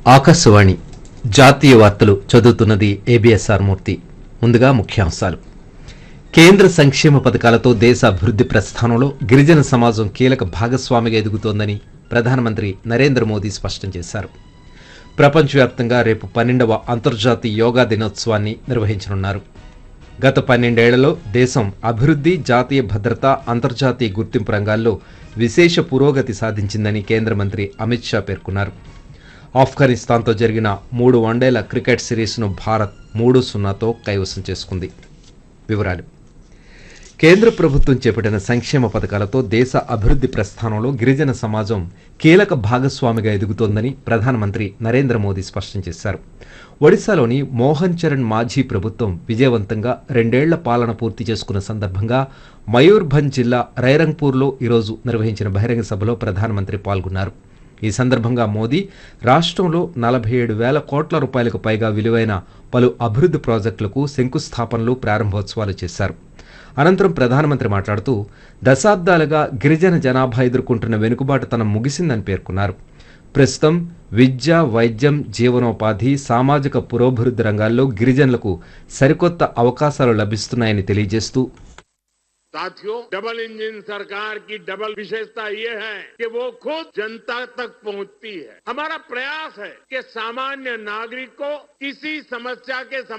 ఆకాశవాణి జాతీయ వార్తలు చదువుతున్నది ఏబిఎస్ఆర్ మూర్తి ముందుగా ముఖ్యాంశాలు కేంద్ర సంక్షేమ పథకాలతో దేశ అభివృద్ధి ప్రస్థానంలో గిరిజన సమాజం కీలక భాగస్వామిగా ఎదుగుతోందని ప్రధానమంత్రి నరేంద్ర మోదీ స్పష్టం చేశారు ప్రపంచవ్యాప్తంగా రేపు పన్నెండవ అంతర్జాతీయ యోగా దినోత్సవాన్ని నిర్వహించనున్నారు గత పన్నెండేళ్లలో దేశం అభివృద్ధి జాతీయ భద్రత అంతర్జాతీయ గుర్తింపు రంగాల్లో విశేష పురోగతి సాధించిందని కేంద్ర మంత్రి అమిత్ షా పేర్కొన్నారు ఆఫ్ఘనిస్తాన్తో జరిగిన మూడు వన్డేల క్రికెట్ సిరీస్ను భారత్ మూడు సున్నాతో కైవసం చేసుకుంది వివరాలు కేంద్ర ప్రభుత్వం చేపట్టిన సంక్షేమ పథకాలతో దేశ అభివృద్ధి ప్రస్థానంలో గిరిజన సమాజం కీలక భాగస్వామిగా ఎదుగుతోందని ప్రధానమంత్రి నరేంద్ర మోదీ స్పష్టం చేశారు ఒడిశాలోని మోహన్ చరణ్ మాఝీ ప్రభుత్వం విజయవంతంగా రెండేళ్ల పాలన పూర్తి చేసుకున్న సందర్భంగా మయూర్భంజ్ జిల్లా రైరంగ్పూర్లో ఈరోజు నిర్వహించిన బహిరంగ సభలో ప్రధానమంత్రి పాల్గొన్నారు ఈ సందర్భంగా మోదీ రాష్ట్రంలో నలభై ఏడు వేల కోట్ల రూపాయలకు పైగా విలువైన పలు అభివృద్ధి ప్రాజెక్టులకు శంకుస్థాపనలు ప్రారంభోత్సవాలు చేశారు అనంతరం ప్రధానమంత్రి మాట్లాడుతూ దశాబ్దాలుగా గిరిజన జనాభా ఎదుర్కొంటున్న వెనుకబాటుతనం ముగిసిందని పేర్కొన్నారు ప్రస్తుతం విద్య వైద్యం జీవనోపాధి సామాజిక పురోభివృద్ధి రంగాల్లో గిరిజనులకు సరికొత్త అవకాశాలు లభిస్తున్నాయని తెలియజేస్తూ साथियों डबल इंजन सरकार की डबल विशेषता ये है कि वो खुद जनता तक पहुंचती है हमारा प्रयास है कि सामान्य नागरिक को किसी समस्या के